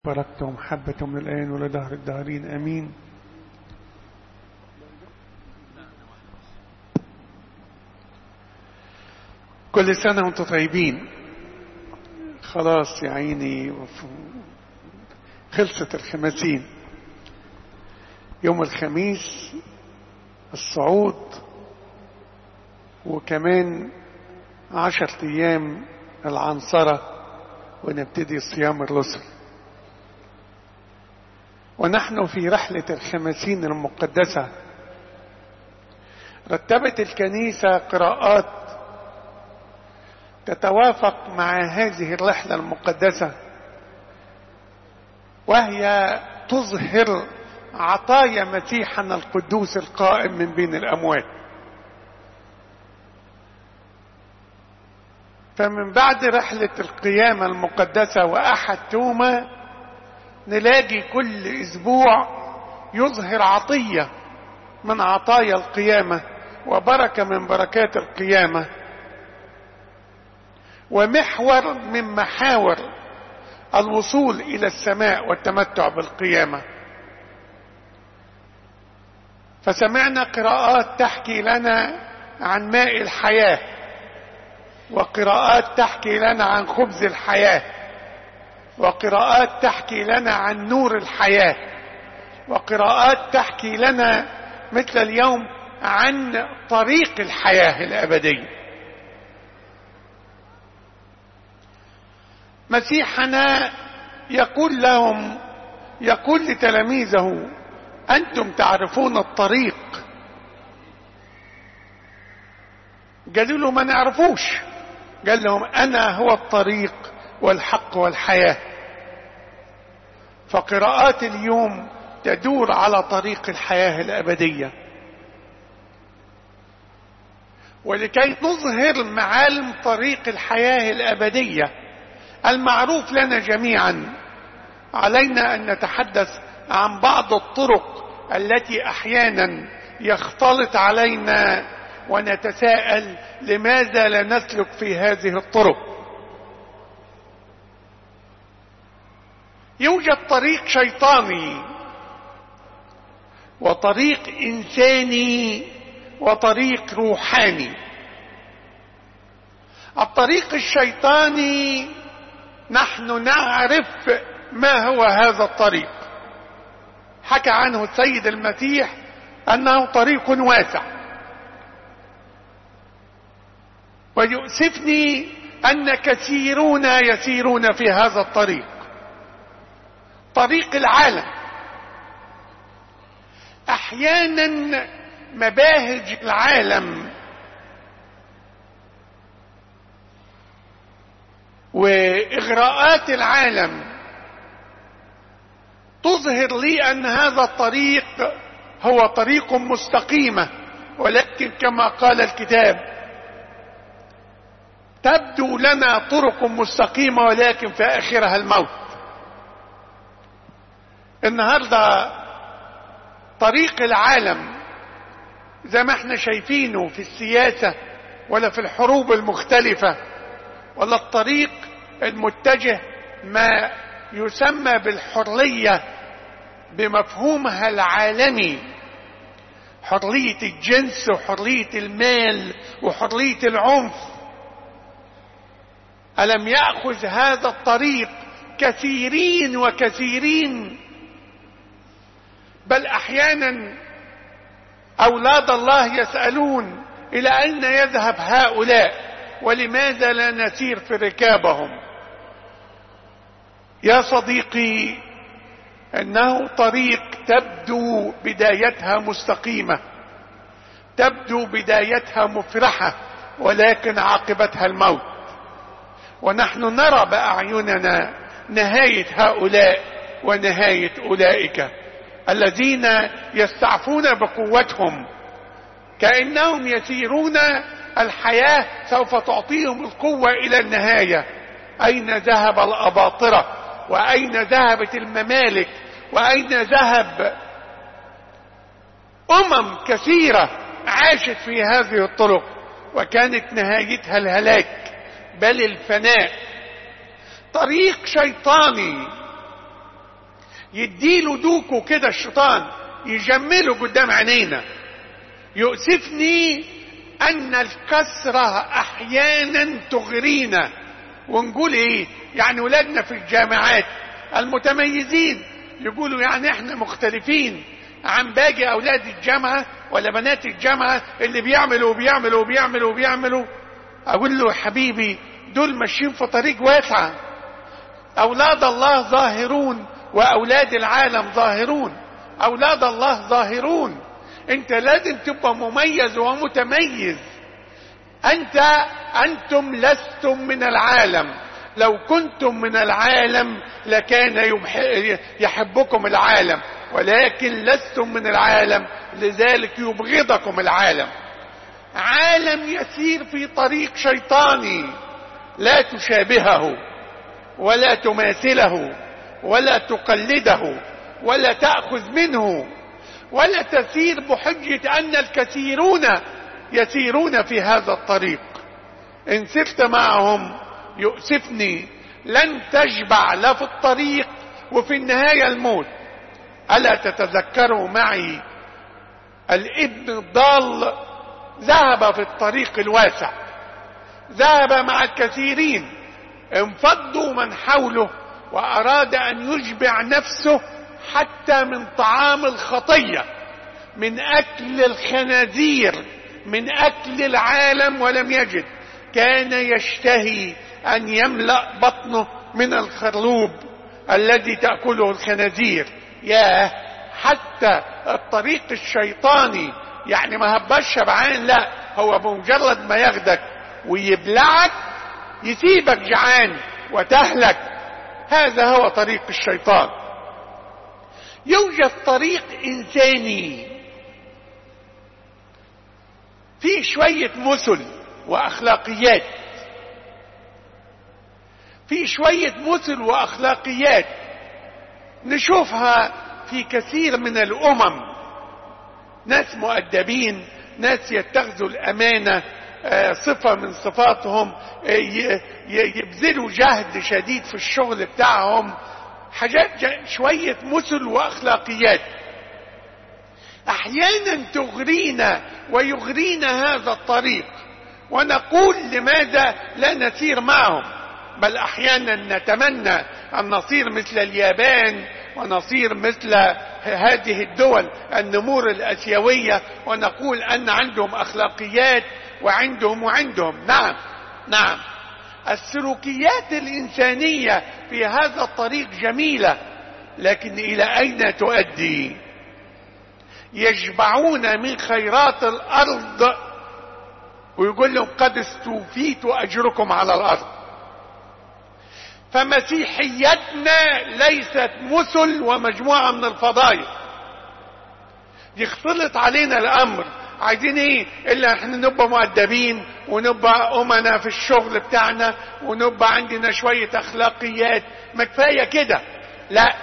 بركت ومحبة من الآن ولدهر الدهرين أمين كل سنة وانتم طيبين خلاص يا عيني خلصت الخمسين يوم الخميس الصعود وكمان عشر أيام العنصرة ونبتدي صيام الرسل ونحن في رحلة الخمسين المقدسة رتبت الكنيسة قراءات تتوافق مع هذه الرحلة المقدسة وهي تظهر عطايا مسيحنا القدوس القائم من بين الأموات فمن بعد رحلة القيامة المقدسة وأحد توما نلاقي كل اسبوع يظهر عطية من عطايا القيامة وبركة من بركات القيامة ومحور من محاور الوصول الى السماء والتمتع بالقيامة فسمعنا قراءات تحكي لنا عن ماء الحياة وقراءات تحكي لنا عن خبز الحياه وقراءات تحكي لنا عن نور الحياة وقراءات تحكي لنا مثل اليوم عن طريق الحياة الأبدية مسيحنا يقول لهم يقول لتلاميذه أنتم تعرفون الطريق قالوا له ما نعرفوش قال لهم أنا هو الطريق والحق والحياة فقراءات اليوم تدور على طريق الحياة الأبدية ولكي نظهر معالم طريق الحياة الأبدية المعروف لنا جميعا علينا أن نتحدث عن بعض الطرق التي أحيانا يختلط علينا ونتساءل لماذا لا نسلك في هذه الطرق يوجد طريق شيطاني وطريق انساني وطريق روحاني الطريق الشيطاني نحن نعرف ما هو هذا الطريق حكى عنه السيد المسيح انه طريق واسع ويؤسفني ان كثيرون يسيرون في هذا الطريق طريق العالم احيانا مباهج العالم واغراءات العالم تظهر لي ان هذا الطريق هو طريق مستقيمه ولكن كما قال الكتاب تبدو لنا طرق مستقيمه ولكن في اخرها الموت النهارده طريق العالم زي ما احنا شايفينه في السياسه ولا في الحروب المختلفه ولا الطريق المتجه ما يسمى بالحريه بمفهومها العالمي حريه الجنس وحريه المال وحريه العنف الم ياخذ هذا الطريق كثيرين وكثيرين بل احيانا اولاد الله يسالون الى اين يذهب هؤلاء ولماذا لا نسير في ركابهم يا صديقي انه طريق تبدو بدايتها مستقيمه تبدو بدايتها مفرحه ولكن عاقبتها الموت ونحن نرى باعيننا نهايه هؤلاء ونهايه اولئك الذين يستعفون بقوتهم كانهم يسيرون الحياه سوف تعطيهم القوه الى النهايه اين ذهب الاباطره واين ذهبت الممالك واين ذهب امم كثيره عاشت في هذه الطرق وكانت نهايتها الهلاك بل الفناء طريق شيطاني يديله دوكو كده الشيطان يجمله قدام عينينا يؤسفني ان الكسرة احيانا تغرينا ونقول ايه يعني ولادنا في الجامعات المتميزين يقولوا يعني احنا مختلفين عن باقي اولاد الجامعة ولا بنات الجامعة اللي بيعملوا وبيعملوا وبيعملوا وبيعملوا اقول له حبيبي دول ماشيين في طريق واسعة اولاد الله ظاهرون واولاد العالم ظاهرون اولاد الله ظاهرون انت لازم تبقى مميز ومتميز انت انتم لستم من العالم لو كنتم من العالم لكان يحبكم العالم ولكن لستم من العالم لذلك يبغضكم العالم عالم يسير في طريق شيطاني لا تشابهه ولا تماثله ولا تقلده ولا تأخذ منه ولا تسير بحجة أن الكثيرون يسيرون في هذا الطريق إن سرت معهم يؤسفني لن تشبع لا في الطريق وفي النهاية الموت ألا تتذكروا معي الابن الضال ذهب في الطريق الواسع ذهب مع الكثيرين انفضوا من حوله وأراد أن يشبع نفسه حتى من طعام الخطية من أكل الخنازير من أكل العالم ولم يجد كان يشتهي أن يملأ بطنه من الخروب الذي تأكله الخنازير ياه حتى الطريق الشيطاني يعني ما هباش شبعان لا هو بمجرد ما ياخدك ويبلعك يسيبك جعان وتهلك هذا هو طريق الشيطان يوجد طريق انساني فيه شوية مثل واخلاقيات في شوية مثل واخلاقيات نشوفها في كثير من الامم ناس مؤدبين ناس يتخذوا الامانة صفة من صفاتهم يبذلوا جهد شديد في الشغل بتاعهم حاجات شوية مثل واخلاقيات احيانا تغرينا ويغرينا هذا الطريق ونقول لماذا لا نسير معهم بل احيانا نتمنى ان نصير مثل اليابان ونصير مثل هذه الدول النمور الاسيوية ونقول ان عندهم اخلاقيات وعندهم وعندهم نعم نعم السلوكيات الانسانية في هذا الطريق جميلة لكن الى اين تؤدي يشبعون من خيرات الارض ويقول لهم قد استوفيت اجركم على الارض فمسيحيتنا ليست مثل ومجموعة من الفضائل يختلط علينا الامر عايزين ايه الا احنا نبقى مؤدبين ونبقى امنا في الشغل بتاعنا ونبقى عندنا شوية اخلاقيات ما كفاية كده لا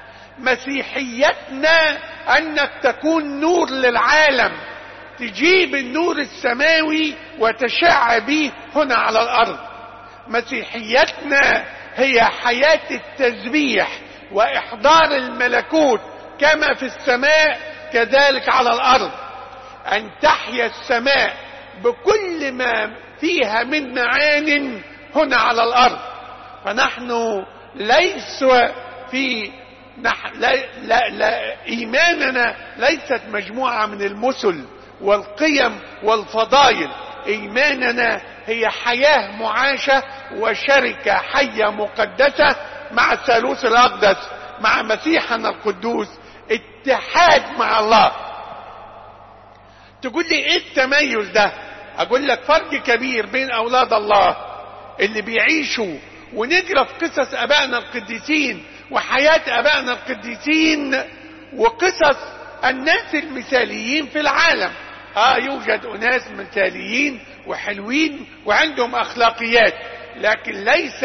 مسيحيتنا انك تكون نور للعالم تجيب النور السماوي وتشع به هنا على الارض مسيحيتنا هي حياة التسبيح واحضار الملكوت كما في السماء كذلك على الارض ان تحيا السماء بكل ما فيها من معان هنا على الارض فنحن ليس في نح... لا... لا... لا ايماننا ليست مجموعة من المثل والقيم والفضائل ايماننا هي حياة معاشة وشركة حية مقدسة مع الثالوث الاقدس مع مسيحنا القدوس اتحاد مع الله تقول لي ايه التميز ده اقول لك فرق كبير بين اولاد الله اللي بيعيشوا ونقرا في قصص ابائنا القديسين وحياة ابائنا القديسين وقصص الناس المثاليين في العالم اه يوجد اناس مثاليين وحلوين وعندهم اخلاقيات لكن ليس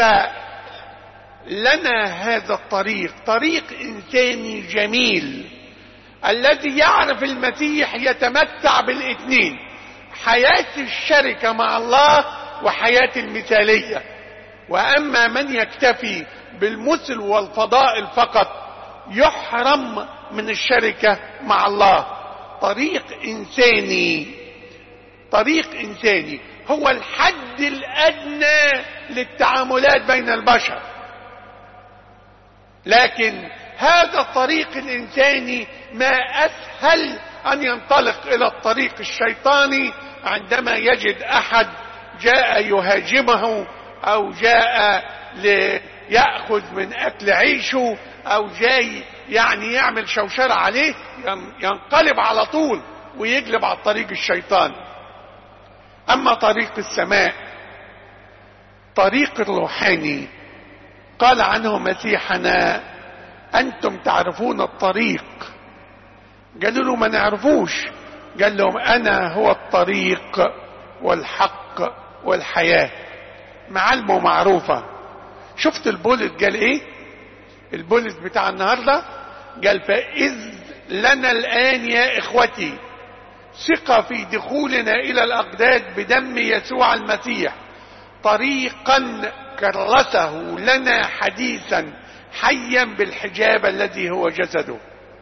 لنا هذا الطريق طريق انساني جميل الذي يعرف المسيح يتمتع بالاثنين حياة الشركة مع الله وحياة المثالية واما من يكتفي بالمثل والفضائل فقط يحرم من الشركة مع الله طريق إنساني طريق إنساني هو الحد الأدنى للتعاملات بين البشر لكن هذا الطريق الإنساني ما أسهل أن ينطلق إلى الطريق الشيطاني عندما يجد أحد جاء يهاجمه أو جاء ليأخذ من أكل عيشه أو جاي يعني يعمل شوشرة عليه ينقلب على طول ويقلب على الطريق الشيطاني أما طريق السماء طريق الروحاني قال عنه مسيحنا أنتم تعرفون الطريق قالوا له ما نعرفوش قال لهم أنا هو الطريق والحق والحياة معلمه معروفة شفت البولت قال ايه البولت بتاع النهاردة قال فإذ لنا الآن يا إخوتي ثقة في دخولنا إلى الأقداد بدم يسوع المسيح طريقا كرسه لنا حديثا حيا بالحجاب الذي هو جسده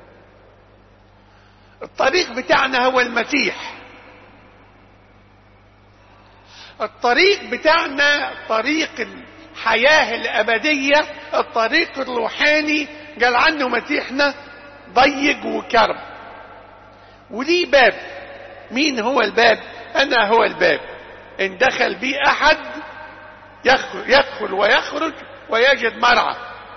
الطريق بتاعنا هو المسيح الطريق بتاعنا طريق الحياة الأبدية الطريق الروحاني قال عنه مسيحنا ضيق وكرب وليه باب مين هو الباب أنا هو الباب إن دخل بي أحد يدخل ويخرج ويجد مرعى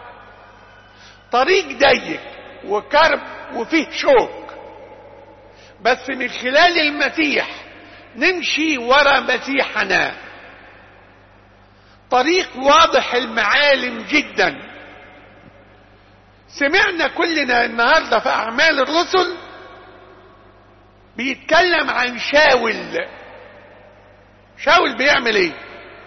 طريق ضيق وكرب وفيه شوك بس من خلال المسيح نمشي ورا مسيحنا طريق واضح المعالم جدا سمعنا كلنا النهارده في اعمال الرسل بيتكلم عن شاول شاول بيعمل ايه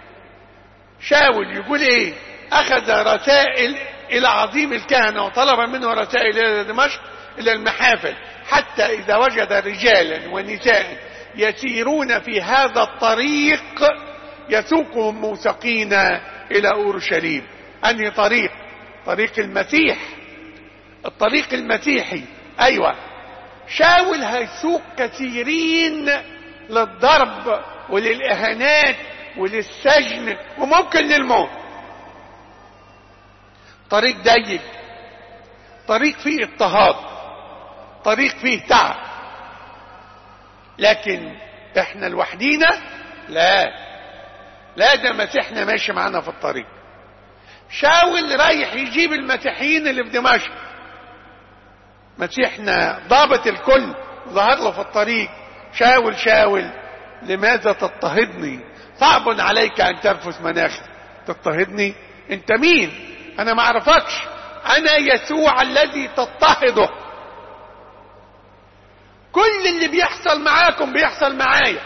شاول يقول ايه اخذ رسائل الى عظيم الكهنه وطلب منه رسائل الى دمشق الى المحافل حتى اذا وجد رجالا ونساء يسيرون في هذا الطريق يسوقهم موسقين الى اورشليم انهي طريق طريق المسيح الطريق المسيحي ايوه شاول هيسوق كثيرين للضرب وللاهانات وللسجن وممكن للموت طريق ضيق طريق فيه اضطهاد طريق فيه تعب لكن احنا لوحدينا لا لا ده مسيحنا ماشي معانا في الطريق شاول رايح يجيب المسيحيين اللي في دمشق مسيحنا ضابط الكل ظهر له في الطريق شاول شاول لماذا تضطهدني صعب عليك ان ترفس مناخي تضطهدني انت مين انا ما اعرفكش انا يسوع الذي تضطهده كل اللي بيحصل معاكم بيحصل معايا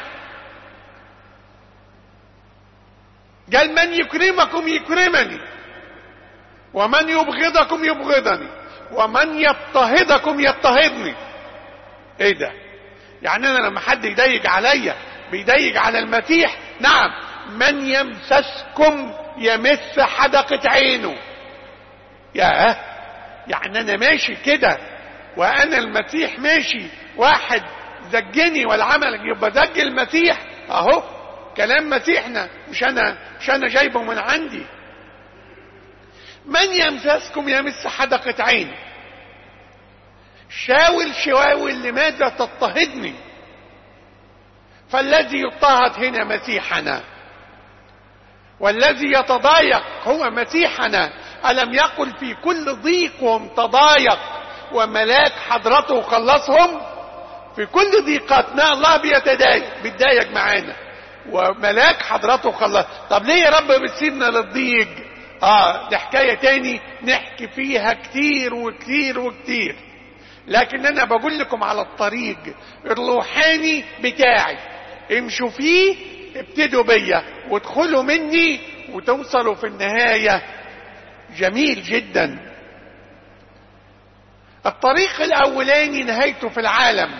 قال من يكرمكم يكرمني ومن يبغضكم يبغضني ومن يضطهدكم يضطهدني ايه ده يعني انا لما حد يضيق عليا بيضيق على المسيح نعم من يمسسكم يمس حدقة عينه يا يعني انا ماشي كده وانا المسيح ماشي واحد زجني والعمل يبقى زج المسيح اهو كلام مسيحنا مش انا مش انا جايبه من عندي من يمسسكم يمس حدقة عين شاول شواول لماذا تضطهدني فالذي يضطهد هنا مسيحنا والذي يتضايق هو مسيحنا ألم يقل في كل ضيقهم تضايق وملاك حضرته خلصهم في كل ضيقاتنا الله بيتضايق بيتضايق معانا وملاك حضرته خلص طب ليه يا رب بتسيبنا للضيق اه دي حكاية تاني نحكي فيها كتير وكتير وكتير لكن انا بقول لكم على الطريق الروحاني بتاعي امشوا فيه ابتدوا بيا وادخلوا مني وتوصلوا في النهاية جميل جدا الطريق الاولاني نهايته في العالم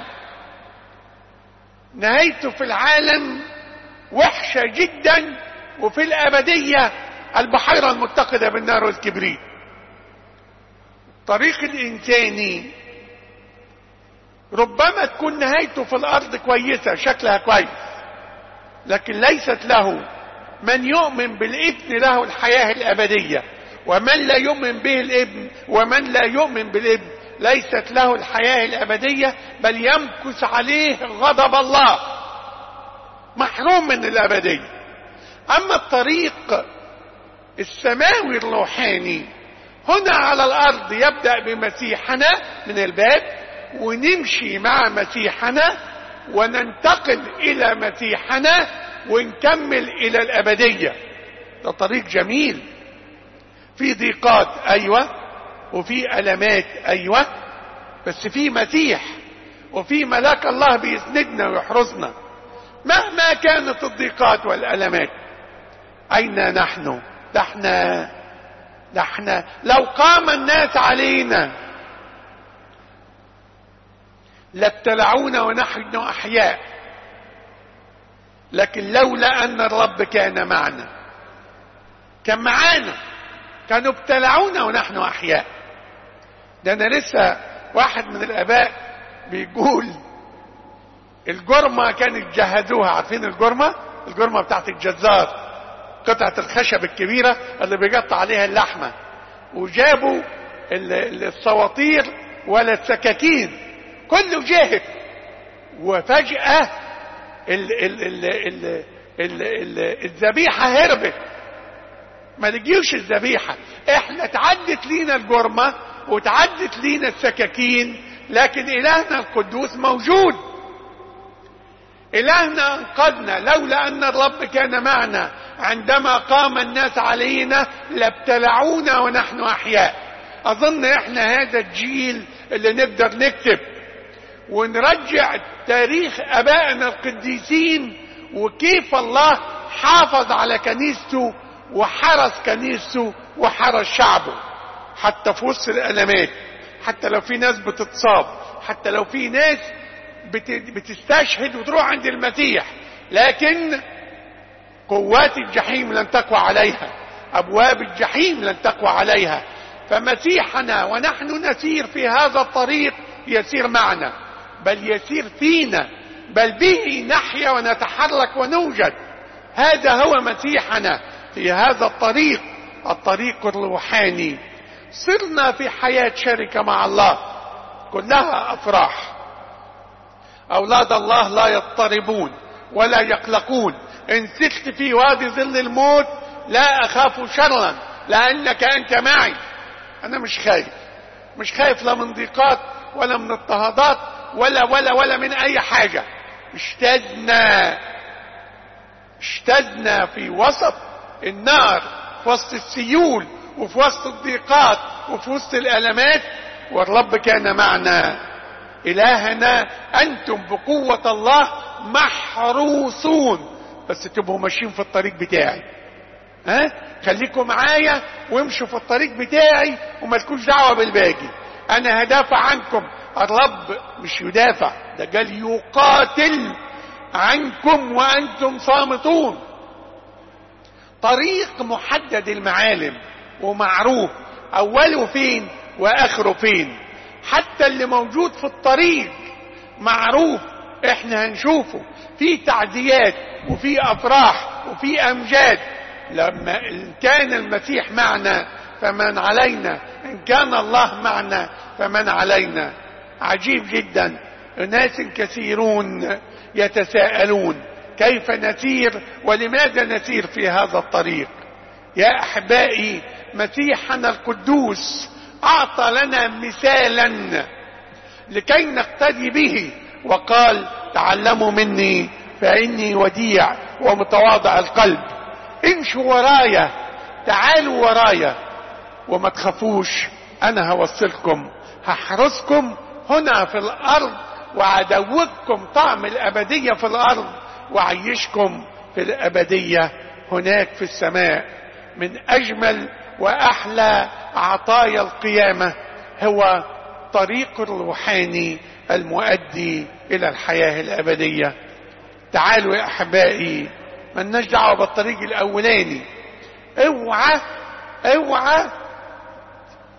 نهايته في العالم وحشة جدا وفي الابدية البحيرة المتقدة بالنار والكبريت طريق الإنساني ربما تكون نهايته في الأرض كويسة شكلها كويس لكن ليست له من يؤمن بالابن له الحياة الأبدية ومن لا يؤمن به الابن ومن لا يؤمن بالابن ليست له الحياة الأبدية بل يمكث عليه غضب الله محروم من الأبدية أما الطريق السماوي الروحاني هنا على الأرض يبدأ بمسيحنا من الباب ونمشي مع مسيحنا وننتقل إلى مسيحنا ونكمل إلى الأبدية ده طريق جميل في ضيقات أيوة وفي ألمات أيوة بس في مسيح وفي ملاك الله بيسندنا ويحرسنا مهما كانت الضيقات والألمات أين نحن نحن نحن لو قام الناس علينا لابتلعونا ونحن أحياء لكن لولا أن الرب كان معنا كان معانا كانوا ابتلعونا ونحن أحياء ده أنا لسه واحد من الآباء بيقول الجرمة كانت جهدوها عارفين الجرمة الجرمة بتاعت الجزار قطعة الخشب الكبيرة اللي بيقطع عليها اللحمة وجابوا الصواطير ولا السكاكين كله جاهد وفجأة ال ال ال ال ال ال الذبيحة هربت ما نجيوش الذبيحة احنا تعدت لينا الجرمة وتعدت لينا السكاكين لكن إلهنا القدوس موجود إلهنا أنقذنا لولا أن الرب كان معنا عندما قام الناس علينا لابتلعونا ونحن أحياء أظن إحنا هذا الجيل اللي نقدر نكتب ونرجع تاريخ أبائنا القديسين وكيف الله حافظ على كنيسته وحرس كنيسته وحرس شعبه حتى في وسط الألمات حتى لو في ناس بتتصاب حتى لو في ناس بتستشهد وتروح عند المسيح لكن قوات الجحيم لن تقوى عليها أبواب الجحيم لن تقوى عليها فمسيحنا ونحن نسير في هذا الطريق يسير معنا بل يسير فينا بل به نحيا ونتحرك ونوجد هذا هو مسيحنا في هذا الطريق الطريق الروحاني صرنا في حياة شركة مع الله كلها أفراح أولاد الله لا يضطربون ولا يقلقون إن سرت في وادي ظل الموت لا أخاف شرا لأنك أنت معي أنا مش خايف مش خايف لا من ضيقات ولا من اضطهادات ولا ولا ولا من أي حاجة اشتدنا اشتدنا في وسط النار في وسط السيول وفي وسط الضيقات وفي وسط الألمات والرب كان معنا إلهنا أنتم بقوة الله محروسون بس تبقوا ماشيين في الطريق بتاعي ها خليكم معايا وامشوا في الطريق بتاعي وما تكونش دعوه بالباقي انا هدافع عنكم الرب مش يدافع ده قال يقاتل عنكم وانتم صامتون طريق محدد المعالم ومعروف اوله فين واخره فين حتى اللي موجود في الطريق معروف احنا هنشوفه في تعزيات وفي افراح وفي امجاد لما إن كان المسيح معنا فمن علينا ان كان الله معنا فمن علينا عجيب جدا اناس كثيرون يتساءلون كيف نسير ولماذا نسير في هذا الطريق يا احبائي مسيحنا القدوس اعطى لنا مثالا لكي نقتدي به وقال تعلموا مني فاني وديع ومتواضع القلب امشوا ورايا تعالوا ورايا وما تخافوش انا هوصلكم هحرسكم هنا في الارض وعدوكم طعم الابدية في الارض وعيشكم في الابدية هناك في السماء من اجمل واحلى عطايا القيامة هو طريق الروحاني المؤدي الى الحياة الابدية تعالوا يا احبائي ملناش دعوه بالطريق الاولاني اوعى اوعى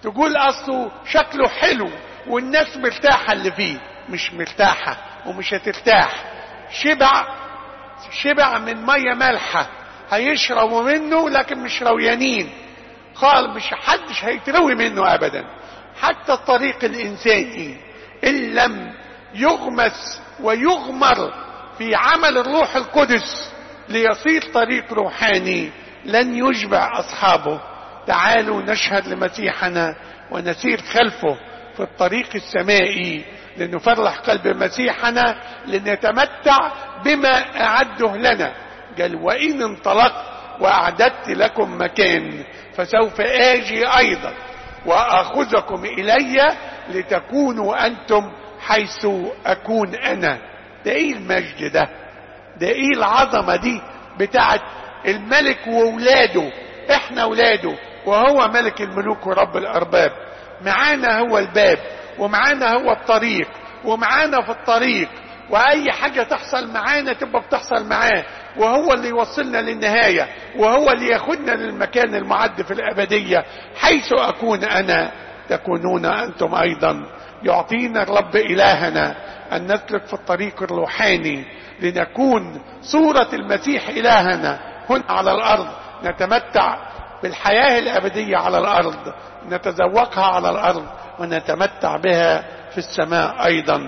تقول اصله شكله حلو والناس مرتاحة اللي فيه مش مرتاحة ومش هترتاح شبع شبع من مية مالحة هيشربوا منه لكن مش رويانين قال مش حدش هيتروي منه ابدا حتى الطريق الانساني ان لم يغمس ويغمر في عمل الروح القدس ليصير طريق روحاني لن يشبع اصحابه تعالوا نشهد لمسيحنا ونسير خلفه في الطريق السمائي لنفرح قلب مسيحنا لنتمتع بما اعده لنا قال وان انطلقت واعددت لكم مكان فسوف اجي ايضا واخذكم الي لتكونوا انتم حيث اكون انا ده ايه المجد ده ده ايه العظمة دي بتاعت الملك وولاده احنا ولاده وهو ملك الملوك ورب الارباب معانا هو الباب ومعانا هو الطريق ومعانا في الطريق واي حاجة تحصل معانا تبقى بتحصل معاه وهو اللي يوصلنا للنهاية وهو اللي ياخدنا للمكان المعد في الابدية حيث اكون انا تكونون انتم ايضا يعطينا الرب الهنا ان نسلك في الطريق الروحاني لنكون صورة المسيح الهنا هنا على الارض نتمتع بالحياة الابدية على الارض نتذوقها على الارض ونتمتع بها في السماء ايضا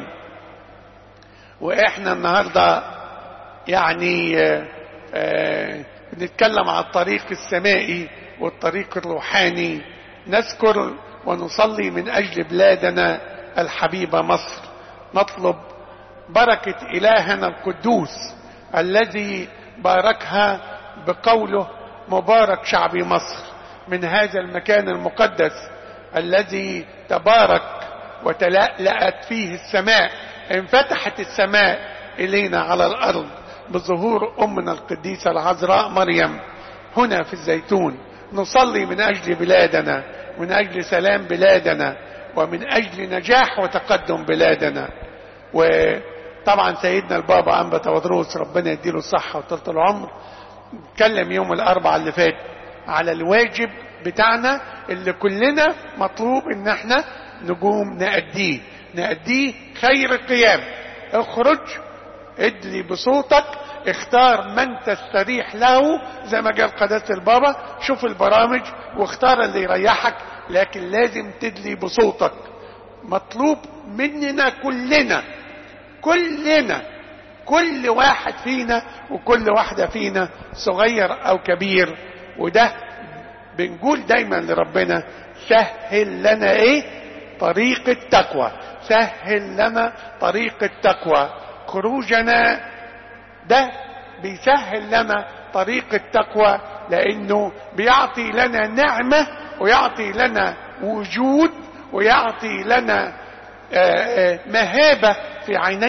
واحنا النهاردة يعني آآ آآ بنتكلم عن الطريق السمائي والطريق الروحاني نذكر ونصلي من اجل بلادنا الحبيبة مصر نطلب بركة الهنا القدوس الذي باركها بقوله مبارك شعب مصر من هذا المكان المقدس الذي تبارك وتلألأت فيه السماء انفتحت السماء إلينا على الأرض بظهور أمنا القديسة العذراء مريم هنا في الزيتون نصلي من أجل بلادنا من أجل سلام بلادنا ومن أجل نجاح وتقدم بلادنا وطبعا سيدنا البابا أنبا تودروس ربنا يديله الصحة وطولة العمر اتكلم يوم الأربعاء اللي فات على الواجب بتاعنا اللي كلنا مطلوب ان احنا نقوم نأديه نأديه خير القيام اخرج ادلي بصوتك اختار من تستريح له زي ما قال قداسة البابا شوف البرامج واختار اللي يريحك لكن لازم تدلي بصوتك مطلوب مننا كلنا كلنا كل واحد فينا وكل واحدة فينا صغير او كبير وده بنقول دايما لربنا سهل لنا ايه طريق التقوى سهل لنا طريق التقوى خروجنا ده بيسهل لنا طريق التقوى لانه بيعطي لنا نعمة ويعطي لنا وجود ويعطي لنا مهابة في عيني